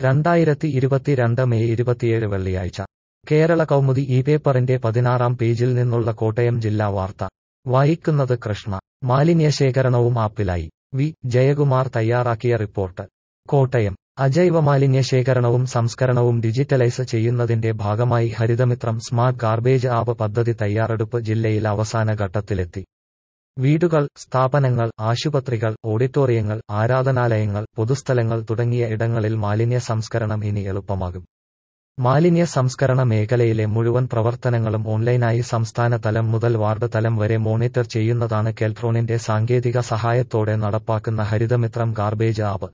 രണ്ടായിരത്തി ഇരുപത്തിരണ്ട് മെയ് ഇരുപത്തിയേഴ് വെള്ളിയാഴ്ച കേരള കൗമുദി ഈ പേപ്പറിന്റെ പതിനാറാം പേജിൽ നിന്നുള്ള കോട്ടയം ജില്ലാ വാർത്ത വായിക്കുന്നത് കൃഷ്ണ മാലിന്യശേഖരണവും ആപ്പിലായി വി ജയകുമാർ തയ്യാറാക്കിയ റിപ്പോർട്ട് കോട്ടയം അജൈവ മാലിന്യശേഖരണവും സംസ്കരണവും ഡിജിറ്റലൈസ് ചെയ്യുന്നതിന്റെ ഭാഗമായി ഹരിതമിത്രം സ്മാർട്ട് ഗാർബേജ് ആപ്പ് പദ്ധതി തയ്യാറെടുപ്പ് ജില്ലയിൽ അവസാന ഘട്ടത്തിലെത്തി വീടുകൾ സ്ഥാപനങ്ങൾ ആശുപത്രികൾ ഓഡിറ്റോറിയങ്ങൾ ആരാധനാലയങ്ങൾ പൊതുസ്ഥലങ്ങൾ തുടങ്ങിയ ഇടങ്ങളിൽ മാലിന്യ സംസ്കരണം ഇനി എളുപ്പമാകും മാലിന്യ സംസ്കരണ മേഖലയിലെ മുഴുവൻ പ്രവർത്തനങ്ങളും ഓൺലൈനായി സംസ്ഥാന തലം മുതൽ വാർഡ് തലം വരെ മോണിറ്റർ ചെയ്യുന്നതാണ് കെൽട്രോണിന്റെ സാങ്കേതിക സഹായത്തോടെ നടപ്പാക്കുന്ന ഹരിതമിത്രം ഗാർബേജ് ആപ്പ്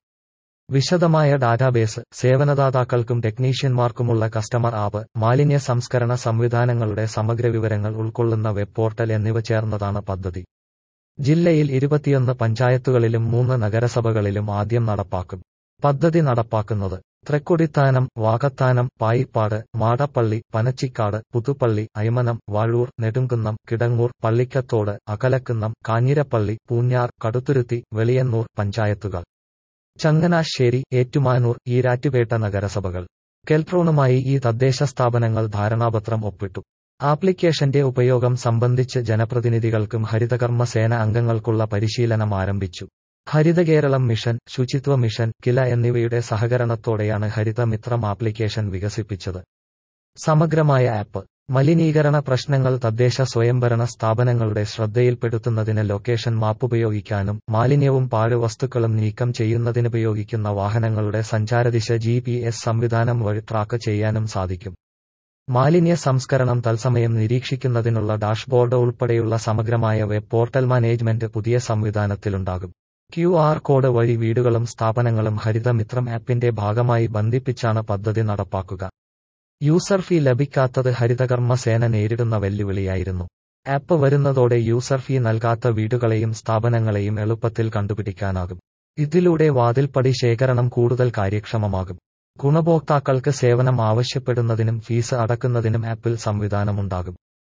വിശദമായ ഡാറ്റാബേസ് സേവനദാതാക്കൾക്കും ടെക്നീഷ്യന്മാർക്കുമുള്ള കസ്റ്റമർ ആപ്പ് മാലിന്യ സംസ്കരണ സംവിധാനങ്ങളുടെ സമഗ്ര വിവരങ്ങൾ ഉൾക്കൊള്ളുന്ന വെബ് പോർട്ടൽ എന്നിവ ചേർന്നതാണ് പദ്ധതി ജില്ലയിൽ ഇരുപത്തിയൊന്ന് പഞ്ചായത്തുകളിലും മൂന്ന് നഗരസഭകളിലും ആദ്യം നടപ്പാക്കും പദ്ധതി നടപ്പാക്കുന്നത് തൃക്കൊടിത്താനം വാകത്താനം പായിപ്പാട് മാടപ്പള്ളി പനച്ചിക്കാട് പുതുപ്പള്ളി അയ്മനം വാഴൂർ നെടുങ്കുന്നം കിടങ്ങൂർ പള്ളിക്കത്തോട് അകലക്കുന്നം കാഞ്ഞിരപ്പള്ളി പൂഞ്ഞാർ കടുത്തുരുത്തി വെളിയന്നൂർ പഞ്ചായത്തുകൾ ചങ്ങനാശ്ശേരി ഏറ്റുമാനൂർ ഈരാറ്റുപേട്ട നഗരസഭകൾ കെൽട്രോണുമായി ഈ തദ്ദേശ സ്ഥാപനങ്ങൾ ധാരണാപത്രം ഒപ്പിട്ടു ആപ്ലിക്കേഷന്റെ ഉപയോഗം സംബന്ധിച്ച് ജനപ്രതിനിധികൾക്കും ഹരിതകർമ്മ സേന അംഗങ്ങൾക്കുള്ള പരിശീലനം ആരംഭിച്ചു ഹരിത കേരളം മിഷൻ ശുചിത്വ മിഷൻ കില എന്നിവയുടെ സഹകരണത്തോടെയാണ് ഹരിത മിത്രം ആപ്ലിക്കേഷൻ വികസിപ്പിച്ചത് സമഗ്രമായ ആപ്പ് മലിനീകരണ പ്രശ്നങ്ങൾ തദ്ദേശ സ്വയംഭരണ സ്ഥാപനങ്ങളുടെ ശ്രദ്ധയിൽപ്പെടുത്തുന്നതിന് ലൊക്കേഷൻ മാപ്പ് ഉപയോഗിക്കാനും മാലിന്യവും പാഴ്വസ്തുക്കളും നീക്കം ചെയ്യുന്നതിനുപയോഗിക്കുന്ന വാഹനങ്ങളുടെ സഞ്ചാരദിശ ജി സംവിധാനം വഴി ട്രാക്ക് ചെയ്യാനും സാധിക്കും മാലിന്യ സംസ്കരണം തത്സമയം നിരീക്ഷിക്കുന്നതിനുള്ള ഡാഷ്ബോർഡ് ഉൾപ്പെടെയുള്ള സമഗ്രമായ വെബ് പോർട്ടൽ മാനേജ്മെന്റ് പുതിയ സംവിധാനത്തിലുണ്ടാകും ക്യു ആർ കോഡ് വഴി വീടുകളും സ്ഥാപനങ്ങളും ഹരിതമിത്രം ആപ്പിന്റെ ഭാഗമായി ബന്ധിപ്പിച്ചാണ് പദ്ധതി നടപ്പാക്കുക യൂസർ ഫീ ലഭിക്കാത്തത് ഹരിതകർമ്മ സേന നേരിടുന്ന വെല്ലുവിളിയായിരുന്നു ആപ്പ് വരുന്നതോടെ യൂസർ ഫീ നൽകാത്ത വീടുകളെയും സ്ഥാപനങ്ങളെയും എളുപ്പത്തിൽ കണ്ടുപിടിക്കാനാകും ഇതിലൂടെ വാതിൽപ്പടി ശേഖരണം കൂടുതൽ കാര്യക്ഷമമാകും ഗുണഭോക്താക്കൾക്ക് സേവനം ആവശ്യപ്പെടുന്നതിനും ഫീസ് അടക്കുന്നതിനും ആപ്പിൽ സംവിധാനമുണ്ടാകും